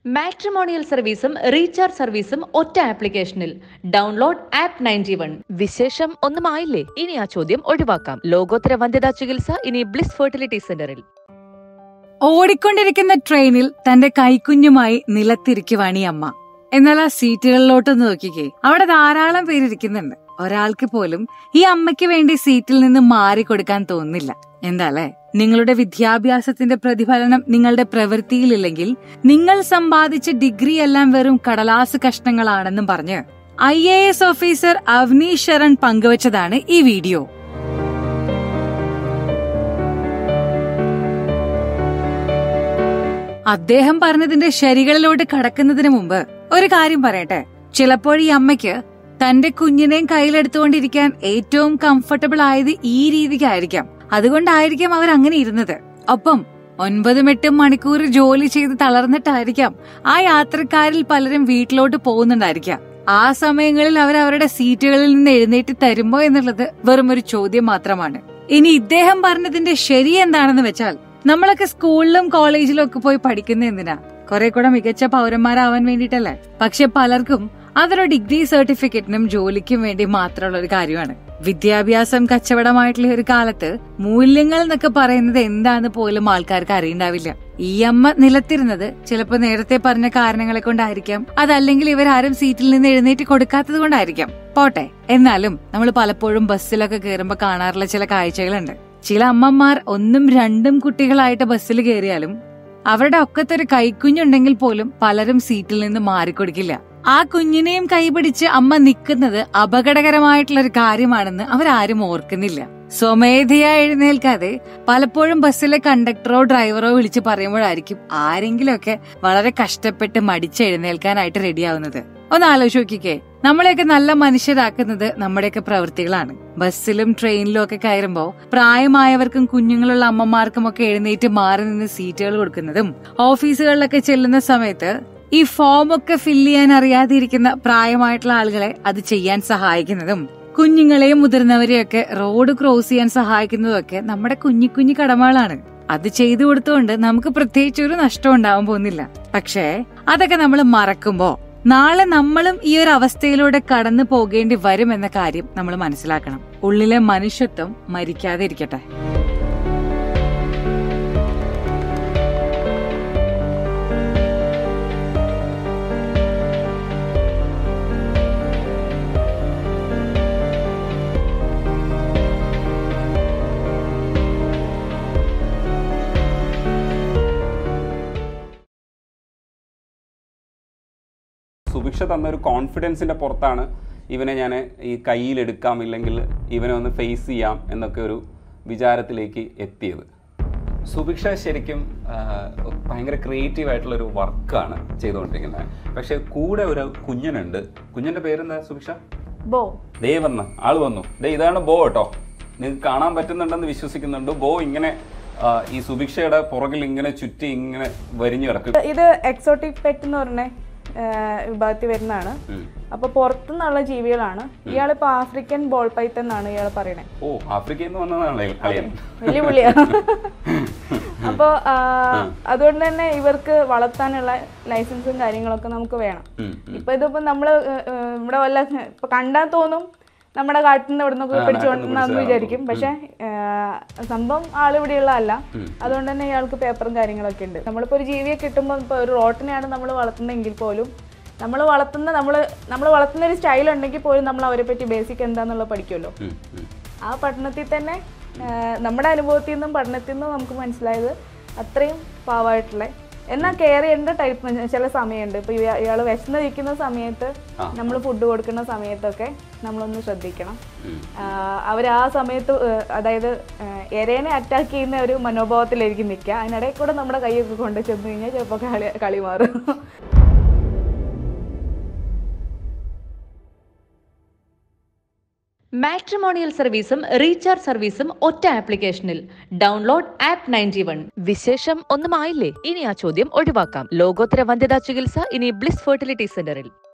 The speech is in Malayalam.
മാട്രിമോണിയൽ സർവീസും റീചാർജ് സർവീസും ഒറ്റ ആപ്ലിക്കേഷനിൽ ഡൗൺലോഡ് ആപ്പ് നയൻറ്റി വൺ വിശേഷം ഒന്നുമായില്ലേ ഇനി ആ ചോദ്യം ഒഴിവാക്കാം ലോകോത്തര വന്ധ്യതാ ചികിത്സ ഇനി ബ്ലിസ് ഫെർട്ടിലിറ്റി സെന്ററിൽ ഓടിക്കൊണ്ടിരിക്കുന്ന ട്രെയിനിൽ തന്റെ കൈക്കുഞ്ഞുമായി നിലത്തിരിക്കുവാണ് ഈ അമ്മ എന്നാൽ ആ സീറ്റുകളിലോട്ട് നോക്കിക്കേ അവിടെ ധാരാളം പേരിരിക്കുന്നുണ്ട് ഒരാൾക്ക് പോലും ഈ അമ്മയ്ക്ക് വേണ്ടി സീറ്റിൽ നിന്ന് മാറിക്കൊടുക്കാൻ തോന്നുന്നില്ല എന്താല്ലേ നിങ്ങളുടെ വിദ്യാഭ്യാസത്തിന്റെ പ്രതിഫലനം നിങ്ങളുടെ പ്രവൃത്തിയിലില്ലെങ്കിൽ നിങ്ങൾ സമ്പാദിച്ച ഡിഗ്രി എല്ലാം വെറും കടലാസ് കഷ്ണങ്ങളാണെന്നും പറഞ്ഞ് I A S officer Awanish Sharan പങ്കുവച്ചതാണ് ഈ വീഡിയോ അദ്ദേഹം പറഞ്ഞതിന്റെ ശരികളിലോട്ട് കടക്കുന്നതിന് മുമ്പ് ഒരു കാര്യം പറയട്ടെ ചിലപ്പോൾ ഈ അമ്മയ്ക്ക് തന്റെ കുഞ്ഞിനെയും കയ്യിലെടുത്തുകൊണ്ടിരിക്കാൻ ഏറ്റവും കംഫർട്ടബിൾ ആയത് ഈ രീതിക്കായിരിക്കാം അതുകൊണ്ടായിരിക്കാം അവർ അങ്ങനെ ഇരുന്നത് ഒപ്പം ഒൻപതും എട്ടും മണിക്കൂർ ജോലി ചെയ്ത് തളർന്നിട്ടായിരിക്കാം ആ യാത്രക്കാരിൽ പലരും വീട്ടിലോട്ട് പോകുന്നുണ്ടായിരിക്കാം ആ സമയങ്ങളിൽ അവർ അവരുടെ സീറ്റുകളിൽ നിന്ന് എഴുന്നേറ്റ് തരുമ്പോ എന്നുള്ളത് വെറും ഒരു ചോദ്യം മാത്രമാണ് ഇനി ഇദ്ദേഹം പറഞ്ഞതിന്റെ ശരി എന്താണെന്ന് വെച്ചാൽ നമ്മളൊക്കെ സ്കൂളിലും കോളേജിലും ഒക്കെ പോയി പഠിക്കുന്ന എന്തിനാ കുറെ കൂടെ മികച്ച പൗരന്മാരാവാൻ വേണ്ടിയിട്ടല്ലേ പക്ഷെ പലർക്കും അതൊരു ഡിഗ്രി സർട്ടിഫിക്കറ്റിനും ജോലിക്കും വേണ്ടി മാത്രമുള്ള ഒരു കാര്യമാണ് വിദ്യാഭ്യാസം കച്ചവടമായിട്ടുള്ള ഒരു കാലത്ത് മൂല്യങ്ങൾ എന്നൊക്കെ പറയുന്നത് എന്താന്ന് പോലും ആൾക്കാർക്ക് അറിയണ്ടാവില്ല ഈ അമ്മ നിലത്തിരുന്നത് ചിലപ്പോ നേരത്തെ പറഞ്ഞ കാരണങ്ങളെ കൊണ്ടായിരിക്കാം അതല്ലെങ്കിൽ ഇവരാരും സീറ്റിൽ നിന്ന് എഴുന്നേറ്റ് കൊടുക്കാത്തത് കൊണ്ടായിരിക്കാം പോട്ടെ എന്നാലും നമ്മൾ പലപ്പോഴും ബസ്സിലൊക്കെ കയറുമ്പോ കാണാറുള്ള ചില കാഴ്ചകളുണ്ട് ചില അമ്മമാർ ഒന്നും രണ്ടും കുട്ടികളായിട്ട് ബസ്സിൽ കയറിയാലും അവരുടെ ഒക്കത്തൊരു കൈക്കുഞ്ഞുണ്ടെങ്കിൽ പോലും പലരും സീറ്റിൽ നിന്ന് മാറിക്കൊടുക്കില്ല ആ കുഞ്ഞിനെയും കൈപിടിച്ച് അമ്മ നിൽക്കുന്നത് അപകടകരമായിട്ടുള്ള ഒരു കാര്യമാണെന്ന് അവരാരും ഓർക്കുന്നില്ല സ്വമേധയാ എഴുന്നേൽക്കാതെ പലപ്പോഴും ബസ്സിലെ കണ്ടക്ടറോ ഡ്രൈവറോ വിളിച്ച് പറയുമ്പോഴായിരിക്കും ആരെങ്കിലുമൊക്കെ വളരെ കഷ്ടപ്പെട്ട് മടിച്ച് എഴുന്നേൽക്കാനായിട്ട് റെഡിയാവുന്നത് ഒന്ന് ആലോചിച്ച് നോക്കിക്കേ നമ്മളെയൊക്കെ നല്ല മനുഷ്യരാക്കുന്നത് നമ്മുടെയൊക്കെ പ്രവൃത്തികളാണ് ബസ്സിലും ട്രെയിനിലും ഒക്കെ കയറുമ്പോ പ്രായമായവർക്കും കുഞ്ഞുങ്ങളുള്ള അമ്മമാർക്കും ഒക്കെ എഴുന്നേറ്റ് മാറി നിന്ന് സീറ്റുകൾ കൊടുക്കുന്നതും ഓഫീസുകളിലൊക്കെ ചെല്ലുന്ന സമയത്ത് ഈ ഫോം ഒക്കെ ഫില്ല് ചെയ്യാൻ അറിയാതെ ഇരിക്കുന്ന പ്രായമായിട്ടുള്ള ആളുകളെ അത് ചെയ്യാൻ സഹായിക്കുന്നതും കുഞ്ഞുങ്ങളെയും മുതിർന്നവരെയും ഒക്കെ റോഡ് ക്രോസ് ചെയ്യാൻ സഹായിക്കുന്നതും ഒക്കെ നമ്മുടെ കുഞ്ഞി കുഞ്ഞി കടമകളാണ് അത് ചെയ്തു കൊടുത്തുകൊണ്ട് നമുക്ക് പ്രത്യേകിച്ച് ഒരു നഷ്ടം ഉണ്ടാവാൻ പോകുന്നില്ല പക്ഷേ അതൊക്കെ നമ്മൾ മറക്കുമ്പോ നാളെ നമ്മളും ഈ ഒരു അവസ്ഥയിലൂടെ കടന്നു പോകേണ്ടി വരും എന്ന കാര്യം നമ്മൾ മനസ്സിലാക്കണം ഉള്ളിലെ മനുഷ്യത്വം മരിക്കാതെ ഇരിക്കട്ടെ സുഭിക്ഷ തന്ന ഒരു കോൺഫിഡൻസിൻ്റെ പുറത്താണ് ഇവനെ ഞാൻ ഈ കയ്യിലെടുക്കാം ഇല്ലെങ്കിൽ ഇവനെ ഒന്ന് ഫേസ് ചെയ്യാം എന്നൊക്കെ ഒരു വിചാരത്തിലേക്ക് എത്തിയത് സുഭിക്ഷ ശരിക്കും ആ, ഭയങ്കര ക്രിയേറ്റീവ് ആയിട്ടുള്ള ഒരു വർക്കാണ് ചെയ്തുകൊണ്ടിരിക്കുന്നത് പക്ഷേ കൂടെ ഒരു കുഞ്ഞനുണ്ട് കുഞ്ഞിൻ്റെ പേരെന്താ സുഭിക്ഷ ബോ ദേ വന്ന് ആള് വന്നു ദേ ഇതാണ് ബോ കേട്ടോ നിങ്ങൾക്ക് കാണാൻ പറ്റുന്നുണ്ടെന്ന് വിശ്വസിക്കുന്നുണ്ട് ബോ ഇങ്ങനെ ആ, ഈ സുഭിക്ഷയുടെ പുറകിൽ ഇങ്ങനെ ചുറ്റി ഇങ്ങനെ വരിഞ്ഞു കിടക്കും ഇത് എക്സോട്ടിക് പെറ്റ് എന്ന് പറഞ്ഞ വിഭാഗത്തിൽ വരുന്നതാണ് ഉം. അപ്പൊ പുറത്തുനിന്നുള്ള ജീവികളാണ് ഇയാളിപ്പോ ആഫ്രിക്കൻ ബോൾ പൈത്തൻ എന്നാണ് ഇയാൾ പറയണേ ഓ ആഫ്രിക്കയിൽ നിന്ന് വന്നതാണ് അളിയൻ വലിയ പുള്ളിയാ അപ്പൊ ആ, അതുകൊണ്ട് തന്നെ ഇവർക്ക് വളർത്താനുള്ള ലൈസൻസും കാര്യങ്ങളൊക്കെ നമുക്ക് വേണം ഉം, ഇപ്പൊ ഇതിപ്പോ നമ്മള് ഏ, ഏ, ഇവിടെ വല്ല ഇപ്പൊ കണ്ടാൽ തോന്നും നമ്മുടെ കാട്ടിൽ നിന്ന് ഇവിടെ നിന്നൊക്കെ പിടിച്ചു കൊണ്ടുവന്നാന്ന് വിചാരിക്കും പക്ഷെ സംഭവം ആളിവിടെയുള്ള അല്ല അതുകൊണ്ട് തന്നെ ഇയാൾക്ക് പേപ്പറും കാര്യങ്ങളൊക്കെ ഉണ്ട് നമ്മളിപ്പോ ഒരു ജീവിയെ കിട്ടുമ്പോൾ ഇപ്പൊ ഒരു റോട്ടിനെയാണ് നമ്മൾ വളർത്തുന്നതെങ്കിൽ പോലും നമ്മൾ വളർത്തുന്ന നമ്മൾ നമ്മൾ വളർത്തുന്ന ഒരു സ്റ്റൈൽ ഉണ്ടെങ്കിൽ പോലും നമ്മൾ അവരെ പറ്റി ബേസിക് എന്താന്നുള്ളത് പഠിക്കുമല്ലോ ഉം, ഉം. ആ പഠനത്തിൽ തന്നെ ആ, നമ്മുടെ അനുഭവത്തിൽ നിന്നും പഠനത്തിൽ നിന്നും നമുക്ക് മനസ്സിലായത് അത്രയും പാവമായിട്ടുള്ള എന്നാൽ കെയർ ചെയ്യേണ്ട ടൈപ്പ് ചില സമയമുണ്ട് ഇപ്പൊ ഇയാൾ വിശന്നിരിക്കുന്ന സമയത്ത് നമ്മൾ ഫുഡ് കൊടുക്കുന്ന സമയത്തൊക്കെ നമ്മളൊന്ന് ശ്രദ്ധിക്കണം അവർ ആ സമയത്ത് ആ, അതായത് ആ, എരേനെ അറ്റാക്ക് ചെയ്യുന്ന ഒരു മനോഭാവത്തിലായിരിക്കും നിൽക്കുക അതിനിടയിൽ കൂടെ നമ്മുടെ കൈയൊക്കെ കൊണ്ട് ചെന്ന് കഴിഞ്ഞാൽ ചിലപ്പോൾ കളി കളി മാറും മാട്രിമോണിയൽ സർവീസും റീചാർജ് സർവീസും ഒറ്റ ആപ്ലിക്കേഷനിൽ ഡൗൺലോഡ് ആപ്പ് നയൻറ്റി വൺ വിശേഷം ഒന്നുമായില്ലേ ഇനി ആ ചോദ്യം ഒഴിവാക്കാം ലോകോത്തര വന്ധ്യതാ ചികിത്സ ഇനി ബ്ലിസ് ഫെർട്ടിലിറ്റി സെന്ററിൽ